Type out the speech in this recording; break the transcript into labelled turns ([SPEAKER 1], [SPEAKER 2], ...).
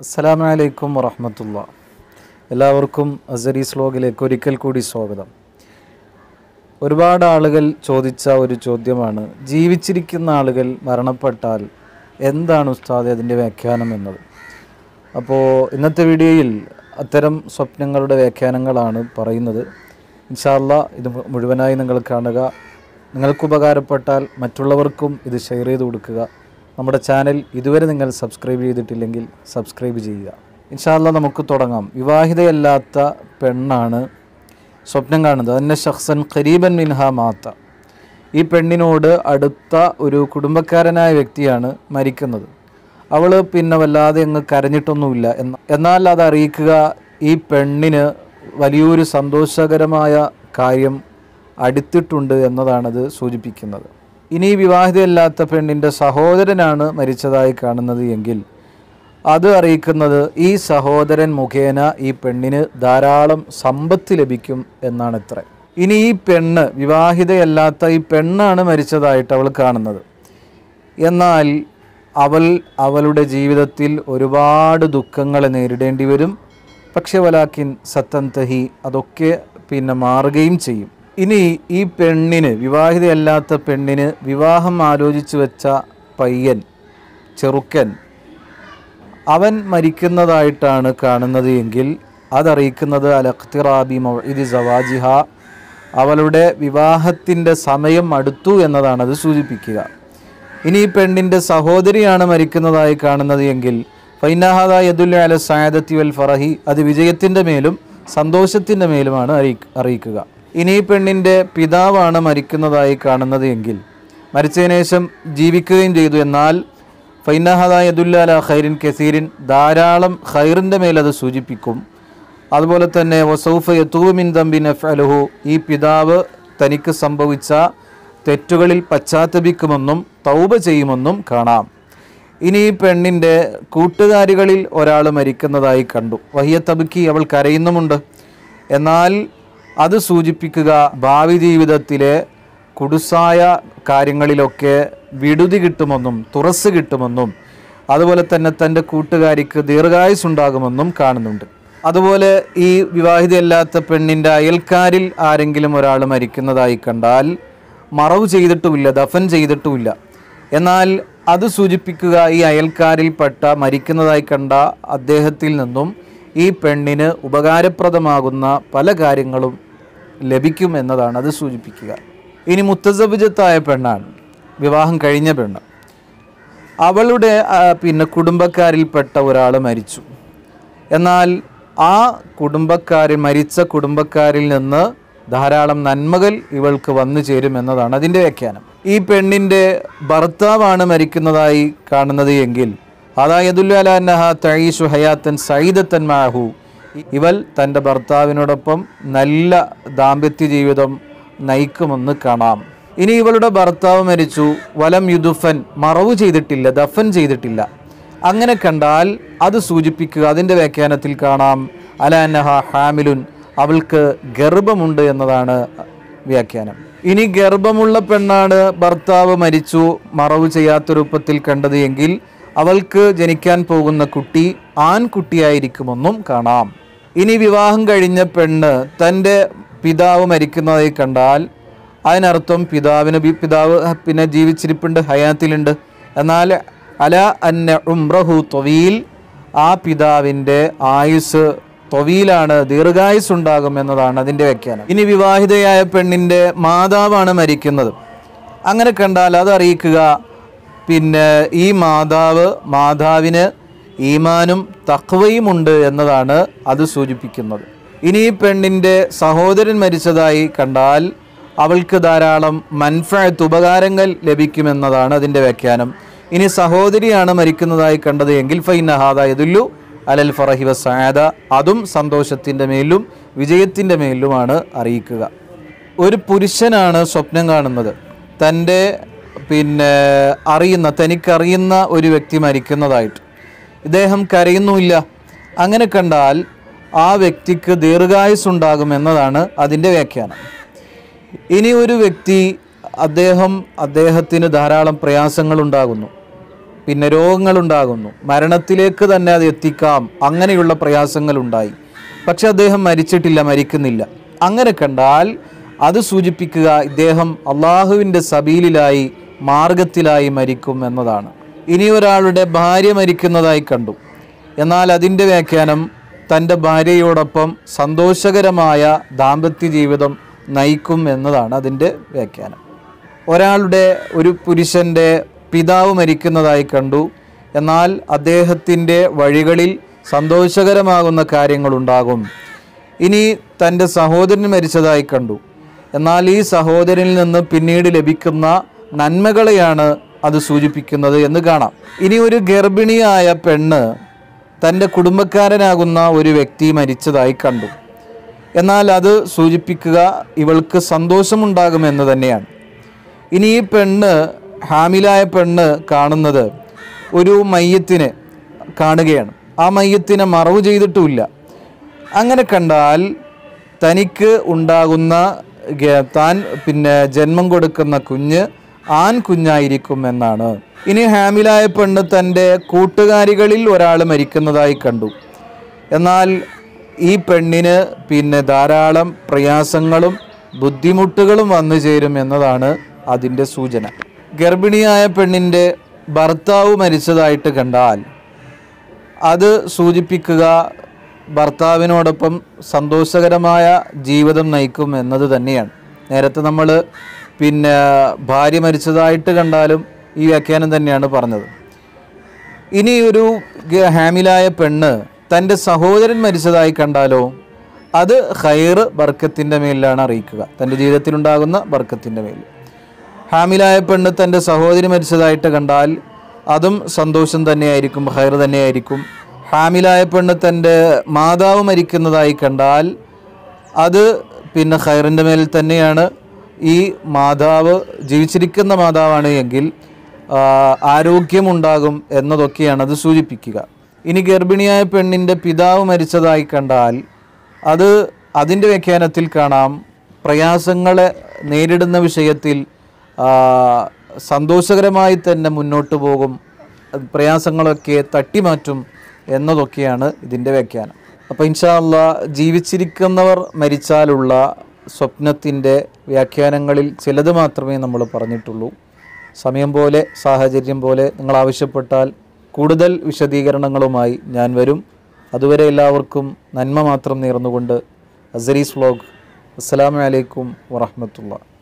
[SPEAKER 1] അസ്സലാമു അലൈക്കും വറഹമത്തുള്ള എല്ലാവർക്കും അസരീസ് ലോഗിലേക്ക് ഒരിക്കൽ കൂടി സ്വാഗതം ഒരുപാട് ആളുകൾ ചോദിച്ച ഒരു ചോദ്യമാണ് ജീവിച്ചിരിക്കുന്ന ആളുകൾ മരണപ്പെട്ടാൽ എന്താണ് ഉസ്താദ് അതിൻ്റെ വ്യാഖ്യാനം എന്നത് അപ്പോൾ ഇന്നത്തെ വീഡിയോയിൽ അത്തരം സ്വപ്നങ്ങളുടെ വ്യാഖ്യാനങ്ങളാണ് പറയുന്നത് ഇൻഷാല്ല ഇത് മു- മുഴുവനായി നിങ്ങൾ കാണുക നിങ്ങൾക്ക് ഉപകാരപ്പെട്ടാൽ മറ്റുള്ളവർക്കും ഇത് ഷെയർ ചെയ്ത് കൊടുക്കുക നമ്മുടെ ചാനൽ ഇതുവരെ നിങ്ങൾ സബ്സ്ക്രൈബ് ചെയ്തിട്ടില്ലെങ്കിൽ സബ്സ്ക്രൈബ് ചെയ്യുക ഇൻഷാല്ല നമുക്ക് തുടങ്ങാം വിവാഹിതയല്ലാത്ത പെണ്ണാണ് സ്വപ്നം കാണുന്നത് അന്ന ഷഖ്സൻ ഖരീബൻ മിൻഹ മാത്ത ഈ പെണ്ണിനോട് അടുത്ത ഒരു കുടുംബക്കാരനായ വ്യക്തിയാണ് മരിക്കുന്നത് അവൾ പിന്നെ വല്ലാതെ അങ്ങ് കരഞ്ഞിട്ടൊന്നുമില്ല എന്ന എന്നാൽ അത് അറിയിക്കുക ഈ പെണ്ണിന് വലിയൊരു സന്തോഷകരമായ കാര്യം അടുത്തിട്ടുണ്ട് എന്നതാണത് സൂചിപ്പിക്കുന്നത് ഇനി ഈ വിവാഹിതയല്ലാത്ത പെണ്ണിൻ്റെ സഹോദരനാണ് മരിച്ചതായി കാണുന്നത് എങ്കിൽ അത് അറിയിക്കുന്നത് ഈ സഹോദരൻ മുഖേന ഈ പെണ്ണിന് ധാരാളം സമ്പത്ത് ലഭിക്കും എന്നാണ് ഇത്ര ഇനി ഈ പെണ്ണ് വിവാഹിതയല്ലാത്ത ഈ പെണ്ണാണ് മരിച്ചതായിട്ട് അവൾ കാണുന്നത് എന്നാൽ അവൾ അവളുടെ ജീവിതത്തിൽ ഒരുപാട് ദുഃഖങ്ങളെ നേരിടേണ്ടി വരും പക്ഷെ വലാക്കിൻ സത്തന്തഹി അതൊക്കെ പിന്നെ മാറുകയും ചെയ്യും ഇനി ഈ പെണ്ണിന് വിവാഹിതയല്ലാത്ത പെണ്ണിന് വിവാഹം ആലോചിച്ചു വെച്ച പയ്യൻ ചെറുക്കൻ അവൻ മരിക്കുന്നതായിട്ടാണ് കാണുന്നത് എങ്കിൽ അതറിയിക്കുന്നത് അലഖ്തിറാബി മൊയ്തി സവാജിഹ അവളുടെ വിവാഹത്തിൻ്റെ സമയം അടുത്തു എന്നതാണ് അത് സൂചിപ്പിക്കുക ഇനി ഈ പെണ്ണിൻ്റെ സഹോദരിയാണ് മരിക്കുന്നതായി കാണുന്നത് എങ്കിൽ ഫൈനഹദ യദുല്ല അല സായദത്തി വൽ ഫറഹി അത് വിജയത്തിൻ്റെ മേലും സന്തോഷത്തിൻ്റെ മേലുമാണ് അറിയി അറിയിക്കുക ഇനി ഈ പെണ്ണിൻ്റെ പിതാവാണ് മരിക്കുന്നതായി കാണുന്നത് എങ്കിൽ മരിച്ചതിന് ശേഷം ജീവിക്കുകയും ചെയ്തു എന്നാൽ ഫൈനഹദ യദുല്ല അല ഖൈരിൻ കസീരിൻ ധാരാളം ഖൈറിൻ്റെ മേൽ അത് സൂചിപ്പിക്കും അതുപോലെ തന്നെ വസൗഫ യത്തൂമിൻ തമ്പിൻ അഫ്അലുഹു ഈ പിതാവ് തനിക്ക് സംഭവിച്ച തെറ്റുകളിൽ പശ്ചാത്തപിക്കുമെന്നും തൗബ ചെയ്യുമെന്നും കാണാം ഇനി ഈ പെണ്ണിൻ്റെ കൂട്ടുകാരികളിൽ ഒരാൾ മരിക്കുന്നതായി കണ്ടു വഹിയ തബുക്കി അവൾ കരയുന്നുമുണ്ട് എന്നാൽ അത് സൂചിപ്പിക്കുക ഭാവി ജീവിതത്തിലെ കുടുസായ കാര്യങ്ങളിലൊക്കെ വിടുതി കിട്ടുമെന്നും തുറസ് കിട്ടുമെന്നും അതുപോലെ തന്നെ തൻ്റെ കൂട്ടുകാരിക്ക് ദീർഘായുസുണ്ടാകുമെന്നും കാണുന്നുണ്ട് അതുപോലെ ഈ വിവാഹിതയല്ലാത്ത പെണ്ണിൻ്റെ അയൽക്കാരിൽ ആരെങ്കിലും ഒരാൾ മരിക്കുന്നതായി കണ്ടാൽ മറവ് ചെയ്തിട്ടുമില്ല ദഫൻ ചെയ്തിട്ടുമില്ല എന്നാൽ അത് സൂചിപ്പിക്കുക ഈ അയൽക്കാരിൽപ്പെട്ട മരിക്കുന്നതായി കണ്ട അദ്ദേഹത്തിൽ നിന്നും ഈ പെണ്ണിന് ഉപകാരപ്രദമാകുന്ന പല കാര്യങ്ങളും ലഭിക്കും എന്നതാണ് അത് സൂചിപ്പിക്കുക ഇനി മുത്തസബിജത്തായ പെണ്ണാണ് വിവാഹം കഴിഞ്ഞ പെണ്ണ് അവളുടെ ആ, പിന്നെ കുടുംബക്കാരിൽപ്പെട്ട ഒരാൾ മരിച്ചു എന്നാൽ ആ കുടുംബക്കാരിൽ മരിച്ച കുടുംബക്കാരിൽ നിന്ന് ധാരാളം നന്മകൾ ഇവൾക്ക് വന്നു ചേരും എന്നതാണ് അതിൻ്റെ വ്യാഖ്യാനം ഈ പെണ്ണിൻ്റെ ഭർത്താവാണ് മരിക്കുന്നതായി കാണുന്നത് എങ്കിൽ അതായതുല്ലാലഹ തഴീഷു ഹയാത്തൻ സൈദത്തൻ മാഹു ഇവൾ തൻ്റെ ഭർത്താവിനോടൊപ്പം നല്ല ദാമ്പത്യ ജീവിതം നയിക്കുമെന്ന് കാണാം ഇനി ഇവളുടെ ഭർത്താവ് മരിച്ചു വലം യുദുഫൻ മറവ് ചെയ്തിട്ടില്ല ദഫൻ ചെയ്തിട്ടില്ല അങ്ങനെ കണ്ടാൽ അത് സൂചിപ്പിക്കുക അതിൻ്റെ വ്യാഖ്യാനത്തിൽ കാണാം അലാനഹ ഹാമിലുൻ അവൾക്ക് ഗർഭമുണ്ട് എന്നതാണ് വ്യാഖ്യാനം ഇനി ഗർഭമുള്ള പെണ്ണാണ് ഭർത്താവ് മരിച്ചു മറവ് ചെയ്യാത്ത രൂപത്തിൽ കണ്ടത് എങ്കിൽ അവൾക്ക് ജനിക്കാൻ പോകുന്ന കുട്ടി ആൺകുട്ടിയായിരിക്കുമെന്നും കാണാം ഇനി വിവാഹം കഴിഞ്ഞ പെണ്ണ് തൻ്റെ പിതാവ് മരിക്കുന്നതായി കണ്ടാൽ അതിനർത്ഥം പിതാവിന് ബി- പിതാവ് പിന്നെ ജീവിച്ചിരിപ്പുണ്ട് ഹയാത്തിലുണ്ട് എന്നാൽ അല അന്ന ഉംറഹു തൊവീൽ ആ പിതാവിൻ്റെ ആയുസ് തൊവീലാണ് ദീർഘായുസ് ഉണ്ടാകും എന്നതാണ് അതിൻ്റെ വ്യാഖ്യാനം ഇനി വിവാഹിതയായ പെണ്ണിൻ്റെ മാതാവാണ് മരിക്കുന്നത് അങ്ങനെ കണ്ടാൽ അത് അറിയിക്കുക പിന്നെ ഈ മാതാവ് മാതാവിന് ഈമാനും തക്വയുമുണ്ട് എന്നതാണ് അത് സൂചിപ്പിക്കുന്നത് ഇനി ഈ പെണ്ണിൻ്റെ സഹോദരൻ മരിച്ചതായി കണ്ടാൽ അവൾക്ക് ധാരാളം മൻഫഴത്ത് ഉപകാരങ്ങൾ ലഭിക്കുമെന്നതാണ് അതിൻ്റെ വ്യാഖ്യാനം ഇനി സഹോദരിയാണ് മരിക്കുന്നതായി കണ്ടത് എങ്കിൽ ഫൈനഹാദുല്ലു അലൽ ഫറഹി വസായത അതും സന്തോഷത്തിൻ്റെ മേലും വിജയത്തിൻ്റെ മേലുമാണ് അറിയിക്കുക ഒരു പുരുഷനാണ് സ്വപ്നം കാണുന്നത് തൻ്റെ പിന്നെ അറിയുന്ന തനിക്കറിയുന്ന ഒരു വ്യക്തി മരിക്കുന്നതായിട്ട് ഇദ്ദേഹം കരയുന്നുമില്ല അങ്ങനെ കണ്ടാൽ ആ വ്യക്തിക്ക് ദീർഘായുസ്സുണ്ടാകും എന്നതാണ് അതിൻ്റെ വ്യാഖ്യാനം ഇനി ഒരു വ്യക്തി അദ്ദേഹം അദ്ദേഹത്തിന് ധാരാളം പ്രയാസങ്ങൾ ഉണ്ടാകുന്നു പിന്നെ രോഗങ്ങളുണ്ടാകുന്നു മരണത്തിലേക്ക് തന്നെ അത് എത്തിക്കാം അങ്ങനെയുള്ള പ്രയാസങ്ങളുണ്ടായി പക്ഷെ അദ്ദേഹം മരിച്ചിട്ടില്ല മരിക്കുന്നില്ല അങ്ങനെ കണ്ടാൽ അത് സൂചിപ്പിക്കുക ഇദ്ദേഹം അള്ളാഹുവിൻ്റെ സബീലിലായി മാർഗത്തിലായി മരിക്കും എന്നതാണ് ഇനി ഒരാളുടെ ഭാര്യ മരിക്കുന്നതായി കണ്ടു എന്നാൽ അതിൻ്റെ വ്യാഖ്യാനം തൻ്റെ ഭാര്യയോടൊപ്പം സന്തോഷകരമായ ദാമ്പത്യ ജീവിതം നയിക്കും എന്നതാണ് അതിൻ്റെ വ്യാഖ്യാനം ഒരാളുടെ ഒരു പുരുഷൻ്റെ പിതാവ് മരിക്കുന്നതായി കണ്ടു എന്നാൽ അദ്ദേഹത്തിൻ്റെ വഴികളിൽ സന്തോഷകരമാകുന്ന കാര്യങ്ങളുണ്ടാകും ഇനി തൻ്റെ സഹോദരൻ മരിച്ചതായി കണ്ടു എന്നാൽ ഈ സഹോദരനിൽ നിന്ന് പിന്നീട് ലഭിക്കുന്ന നന്മകളെയാണ് അത് സൂചിപ്പിക്കുന്നത് എന്ന് കാണാം ഇനി ഒരു ഗർഭിണിയായ പെണ്ണ് തൻ്റെ കുടുംബക്കാരനാകുന്ന ഒരു വ്യക്തി മരിച്ചതായി കണ്ടു എന്നാൽ അത് സൂചിപ്പിക്കുക ഇവൾക്ക് സന്തോഷമുണ്ടാകുമെന്ന് തന്നെയാണ് ഇനി ഈ പെണ്ണ് ഹാമിലായ പെണ്ണ് കാണുന്നത് ഒരു മയ്യത്തിനെ കാണുകയാണ് ആ മയ്യത്തിനെ മറവ് ചെയ്തിട്ടുമില്ല അങ്ങനെ കണ്ടാൽ തനിക്ക് ഉണ്ടാകുന്ന ഗ- താൻ പിന്നെ ജന്മം കൊടുക്കുന്ന കുഞ്ഞ് ആൺ കുഞ്ഞായിരിക്കും എന്നാണ് ഇനി ഹാമിലായ പെണ്ണ് തൻ്റെ കൂട്ടുകാരികളിൽ ഒരാൾ മരിക്കുന്നതായി കണ്ടു എന്നാൽ ഈ പെണ്ണിന് പിന്നെ ധാരാളം പ്രയാസങ്ങളും ബുദ്ധിമുട്ടുകളും വന്നു ചേരും എന്നതാണ് അതിൻ്റെ സൂചന ഗർഭിണിയായ പെണ്ണിൻ്റെ ഭർത്താവ് മരിച്ചതായിട്ട് കണ്ടാൽ അത് സൂചിപ്പിക്കുക ഭർത്താവിനോടൊപ്പം സന്തോഷകരമായ ജീവിതം നയിക്കും എന്നത് തന്നെയാണ് നേരത്തെ നമ്മൾ പിന്നെ ഭാര്യ മരിച്ചതായിട്ട് കണ്ടാലും ഈ വ്യാഖ്യാനം തന്നെയാണ് പറഞ്ഞത് ഇനി ഒരു ഗ- ഹാമിലായ പെണ്ണ് തൻ്റെ സഹോദരൻ മരിച്ചതായി കണ്ടാലോ അത് ഹൈർ ബർക്കത്തിൻ്റെ മേലിലാണ് അറിയിക്കുക തൻ്റെ ജീവിതത്തിലുണ്ടാകുന്ന ബർക്കത്തിൻ്റെ മേൽ ഹാമിലായ പെണ്ണ് തൻ്റെ സഹോദരി മരിച്ചതായിട്ട് കണ്ടാൽ അതും സന്തോഷം തന്നെയായിരിക്കും ഹൈർ തന്നെയായിരിക്കും ഹാമിലായ പെണ്ണ് തൻ്റെ മാതാവ് മരിക്കുന്നതായി കണ്ടാൽ അത് പിന്നെ ഹൈറിൻ്റെ മേൽ തന്നെയാണ് ഈ മാതാവ് ജീവിച്ചിരിക്കുന്ന മാതാവാണ് എങ്കിൽ ആ, ആരോഗ്യമുണ്ടാകും എന്നതൊക്കെയാണ് അത് സൂചിപ്പിക്കുക ഇനി ഗർഭിണിയായ പെണ്ണിൻ്റെ പിതാവ് മരിച്ചതായി കണ്ടാൽ അത് അതിൻ്റെ വ്യാഖ്യാനത്തിൽ കാണാം പ്രയാസങ്ങളെ നേരിടുന്ന വിഷയത്തിൽ ആ, സന്തോഷകരമായി തന്നെ മുന്നോട്ട് പോകും പ്രയാസങ്ങളൊക്കെ തട്ടിമാറ്റും എന്നതൊക്കെയാണ് ഇതിൻ്റെ വ്യാഖ്യാനം അപ്പോൾ ഇൻഷാല്ല ജീവിച്ചിരിക്കുന്നവർ മരിച്ചാലുള്ള സ്വപ്നത്തിൻ്റെ വ്യാഖ്യാനങ്ങളിൽ ചിലത് മാത്രമേ നമ്മൾ പറഞ്ഞിട്ടുള്ളൂ സമയം പോലെ സാഹചര്യം പോലെ നിങ്ങൾ ആവശ്യപ്പെട്ടാൽ കൂടുതൽ വിശദീകരണങ്ങളുമായി ഞാൻ വരും അതുവരെ എല്ലാവർക്കും നന്മ മാത്രം നേർന്നുകൊണ്ട് അസരീസ് വ്ലോഗ് അസ്സലാമു അലൈക്കും വറഹമത്തുള്ള